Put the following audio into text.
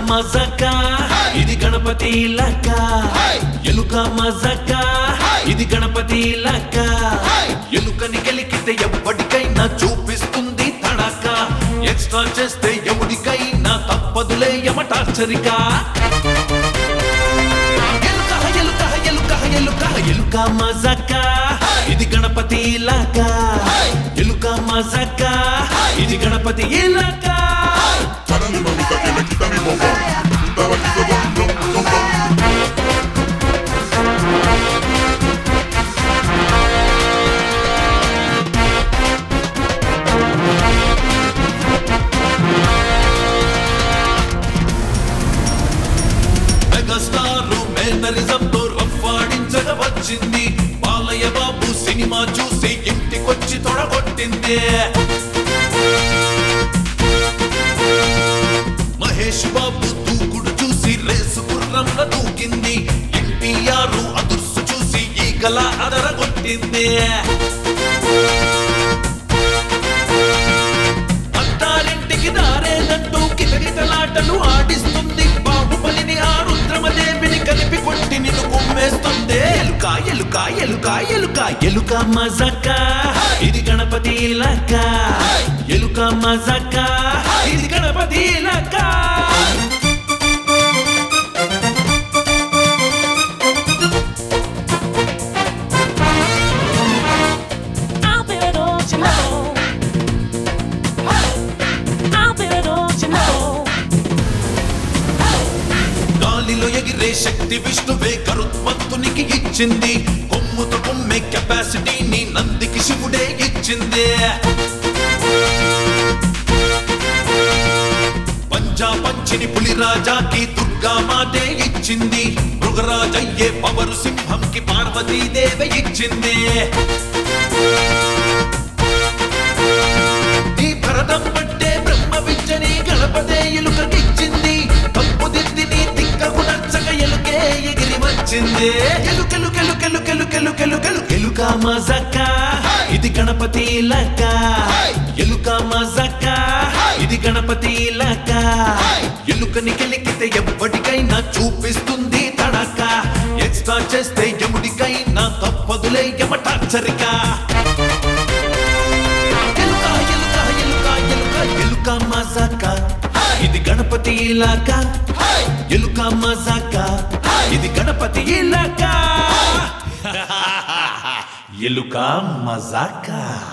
మజక ఇది గణపతి లక్క ఎలుక మజక ఇది గణపతి లక్క ఎలుకని గెలికితే ఎవ్వడికైనా చూపిస్తుంది తడక ఎక్స్ట్రా చేస్తే ఎవడికైనా తప్పదులే యమటాచరిక ఎలుక ఎలుక ఎలుక ఎలుక ఎలుక మజక ఇది గణపతి లక్క ఎలుక మజక ఇది గణపతి ఇలక Parale mamita que me quita mi bombón. Estaba aquí todo un ron, ron, ron. Megastar మేనరిజంతో రఫాడించగా వచ్చింది బాలయ్య బాబు సినిమా చూసి ఇంటికొచ్చి తొడగొట్టింది మహేష్ బాబు దూకుడు చూసి రేసు గుర్రంలో దూకింది ఎన్టీఆర్ అదుర్సు చూసి ఈ కళ అదరగొట్టింది అత్తారింటికి దారేదంటూ కిటకిటలాటలు ఆడిస్తుంది బాహుబలిని ఆ రుద్రమదేవిని కలిపి కొట్టి నిన్ను కుమ్మేస్తుంది ఎలుక ఎలుక ఎలుక ఎలుక ఎలుక మజక ఇది గణపతి లక్క ఎలుక మజక ఇది గణపతి లక్క I'll be the don't you know. I'll be the don't you know. గాలిలో ఎగిరే శక్తి విష్ణువే గరుత్మంతునికి ఇచ్చింది కొమ్ముతో కొమ్మే కెపాసిటీని నందికి శివుడే ఇచ్చింది పంజా పంచిని పులిరాజాకి దుర్గా మాతే ఇచ్చింది మృగరాజయ్యే పవరు సింహంకి పార్వతీదేవి ఇచ్చింది ఈ భరతం పట్టే బ్రహ్మ విద్యని గణపతే ఎలుకకిచ్చింది తప్పు దిద్దిని తిక్కకు నచ్చక ఎలుకే ఎగిరి వచ్చింది ఎలుకెలు కెలు కెలు కెలు కెలు కెలు కెలు ఎలుక మజక ఇది గణపతి లక్క ఎలుక మజక ఇది గణపతి లక్క ఎలుకని కెలికితే ఎవ్వడికైనా చూపిస్తుంది తడక ఎక్స్ట్రా చేస్తే ఎముడికైనా తప్పదులే యమటాచరిక ఎలుక ఎలుక ఎలుక ఎలుక ఎలుక మజాక ఇది గణపతి ఇలాక ఎలుక మజాక ఇది గణపతి ఇలాక ఎలుక మజాక